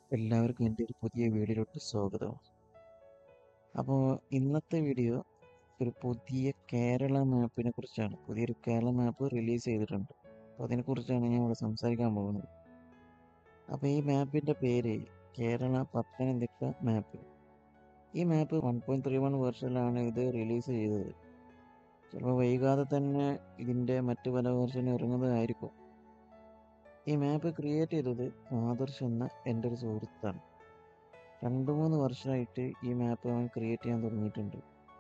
എല്ലാവർക്കും എൻ്റെ ഒരു പുതിയ വീഡിയോയിലോട്ട് സ്വാഗതം അപ്പോൾ ഇന്നത്തെ വീഡിയോ ഒരു പുതിയ കേരള മാപ്പിനെ കുറിച്ചാണ് പുതിയൊരു കേരള മാപ്പ് റിലീസ് ചെയ്തിട്ടുണ്ട് അപ്പോൾ അതിനെക്കുറിച്ചാണ് ഞാൻ ഇവിടെ സംസാരിക്കാൻ പോകുന്നത് അപ്പോൾ ഈ മാപ്പിൻ്റെ പേര് കേരള പത്തനംതിട്ട മാപ്പ് ഈ map one point three one വെർഷനിലാണ് ഇത് റിലീസ് ചെയ്തത് ചിലപ്പോൾ വൈകാതെ തന്നെ ഇതിൻ്റെ മറ്റു പല വെർഷനും ഇറങ്ങുന്നതായിരിക്കും ഈ മാപ്പ് ക്രിയേറ്റ് ചെയ്തത് ആദർശ് എന്ന എൻ്റെ ഒരു സുഹൃത്താണ് രണ്ട് മൂന്ന് വർഷമായിട്ട് ഈ മാപ്പ് അവൻ ക്രിയേറ്റ് ചെയ്യാൻ തുടങ്ങിയിട്ടുണ്ട്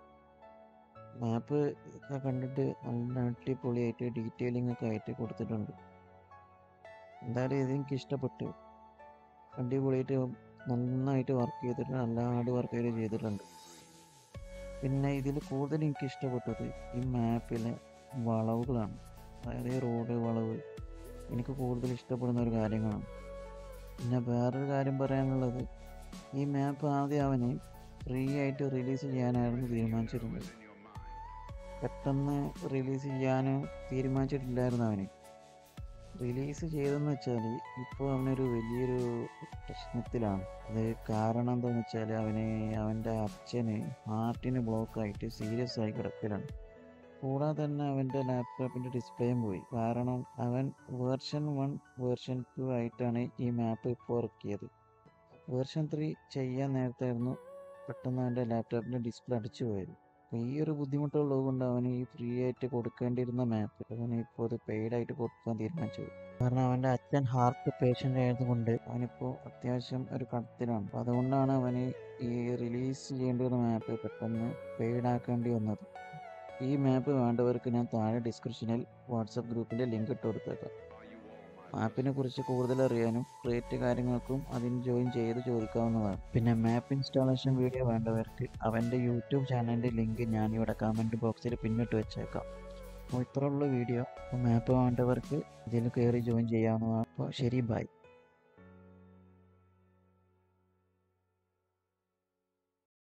മാപ്പ് ഒക്കെ കണ്ടിട്ട് നല്ല അടിപൊളിയായിട്ട് ഡീറ്റെയിലിംഗ് ഒക്കെ ആയിട്ട് കൊടുത്തിട്ടുണ്ട് എന്തായാലും ഇത് എനിക്ക് ഇഷ്ടപ്പെട്ടു അടിപൊളിയായിട്ട് നന്നായിട്ട് വർക്ക് ചെയ്തിട്ട് നല്ല ഹാർഡ് വർക്ക് ചെയ്ത് ചെയ്തിട്ടുണ്ട് പിന്നെ ഇതിൽ കൂടുതൽ എനിക്ക് ഇഷ്ടപ്പെട്ടത് ഈ മാപ്പിലെ വളവുകളാണ് അതായത് ഈ റോഡ് വളവ് എനിക്ക് കൂടുതൽ ഇഷ്ടപ്പെടുന്ന ഒരു കാര്യങ്ങളാണ് പിന്നെ വേറൊരു കാര്യം പറയാനുള്ളത് ഈ മാപ്പ് ആദ്യം അവന് ഫ്രീ ആയിട്ട് റിലീസ് ചെയ്യാനായിരുന്നു തീരുമാനിച്ചിരുന്നത് പെട്ടെന്ന് റിലീസ് ചെയ്യാൻ തീരുമാനിച്ചിട്ടില്ലായിരുന്നു അവന് റിലീസ് ചെയ്തെന്ന് വെച്ചാൽ ഇപ്പോൾ അവനൊരു വലിയൊരു പ്രശ്നത്തിലാണ് അത് കാരണം എന്താണെന്ന് വെച്ചാൽ അവന് അവൻ്റെ അച്ഛന് ഹാർട്ടിന് ബ്ലോക്കായിട്ട് സീരിയസ് ആയി കിടക്കലാണ് കൂടാതെ തന്നെ അവൻ്റെ ലാപ്ടോപ്പിൻ്റെ ഡിസ്പ്ലേയും പോയി കാരണം അവൻ വേർഷൻ വൺ വേർഷൻ ടു ആയിട്ടാണ് ഈ മാപ്പ് ഇപ്പോൾ ഇറക്കിയത് വേർഷൻ ത്രീ ചെയ്യാൻ നേരത്തായിരുന്നു പെട്ടെന്ന് അവൻ്റെ ലാപ്ടോപ്പിൻ്റെ ഡിസ്പ്ലേ അടിച്ചു പോയത് അപ്പോൾ ഈ ഒരു ബുദ്ധിമുട്ടുള്ളത് കൊണ്ട് അവന് ഈ ഫ്രീ ആയിട്ട് കൊടുക്കേണ്ടിയിരുന്ന മാപ്പ് അവന് ഇപ്പോൾ അത് പെയ്ഡായിട്ട് കൊടുക്കാൻ തീരുമാനിച്ചു കാരണം അവൻ്റെ അച്ഛൻ ഹാർട്ട് പേഷ്യൻ്റ് ആയതുകൊണ്ട് അവനിപ്പോൾ അത്യാവശ്യം ഒരു കടത്തിലാണ് അപ്പോൾ അതുകൊണ്ടാണ് അവന് ഈ റിലീസ് ചെയ്യേണ്ടിയിരുന്ന മാപ്പ് പെട്ടെന്ന് പെയ്ഡ് ആക്കേണ്ടി വന്നത് ഈ മാപ്പ് വേണ്ടവർക്ക് ഞാൻ താഴെ ഡിസ്ക്രിപ്ഷനിൽ വാട്സപ്പ് ഗ്രൂപ്പിൻ്റെ ലിങ്ക് ഇട്ട് കൊടുത്തേക്കാം മാപ്പിനെ കുറിച്ച് കൂടുതൽ അറിയാനും റേറ്റ് കാര്യങ്ങൾക്കും അതിന് ജോയിൻ ചെയ്ത് ചോദിക്കാവുന്നതാണ് പിന്നെ മാപ്പ് ഇൻസ്റ്റാളേഷൻ വീഡിയോ വേണ്ടവർക്ക് അവൻ്റെ യൂട്യൂബ് ചാനലിൻ്റെ ലിങ്ക് ഞാനിവിടെ കമൻറ്റ് ബോക്സിൽ പിന്നിട്ട് വെച്ചേക്കാം അപ്പോൾ ഇത്രയുള്ള വീഡിയോ അപ്പോൾ മാപ്പ് വേണ്ടവർക്ക് ഇതിൽ കയറി ജോയിൻ ചെയ്യാവുന്നതാണ് അപ്പോൾ ശരി ബൈ